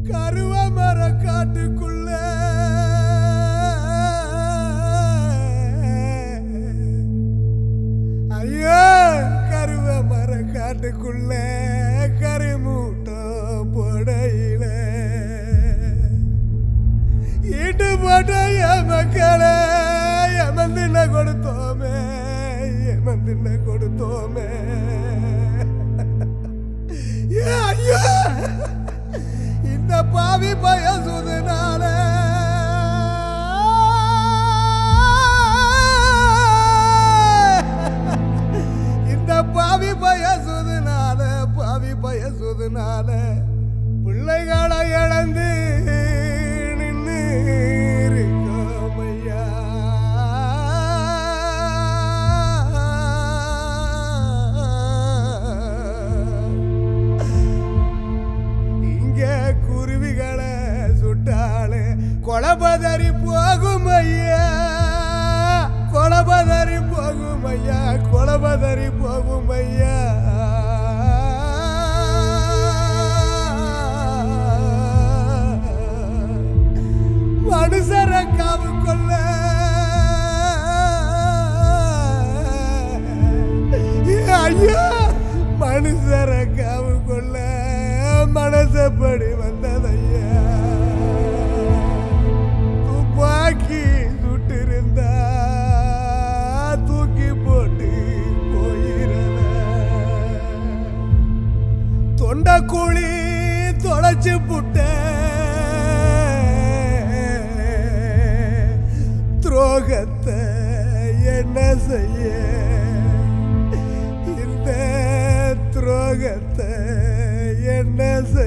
கருவ மர காட்டுக்குள்ள ஐயோ கருவ மர காட்டுக்குள்ள கரிமூட்டம் போடையில ஈட்டு போட்ட என் மக்களே எமந்தின கொடுத்தோமே எமந்தின கொடுத்தோமே ஏ ஐயோ இந்த பாவி பயசுதுனால இந்த பாவி பயசுதுனால பாவி பயசுதுனால பிள்ளைகளை இழந்து நின்று இருக்கோமையா இங்க குருவிகளை சுட்டாலே கொலபதறி போகும் ஐயா கொலபதறி போகும் ஐயா கொலபதறி போகும் ஐயா மனுஷர காவு கொள்ள ஐயா மனுஷர காவு கொள்ள மனசப்படி வந்ததையா துப்பாக்கி சுட்டிருந்தா தூக்கி போட்டு போயிரல தொண்டக்குழி தொலைச்சு புட்ட துரோகத்தை என்ன செய்ய இந்த துரோகத்தை என்ன செய்ய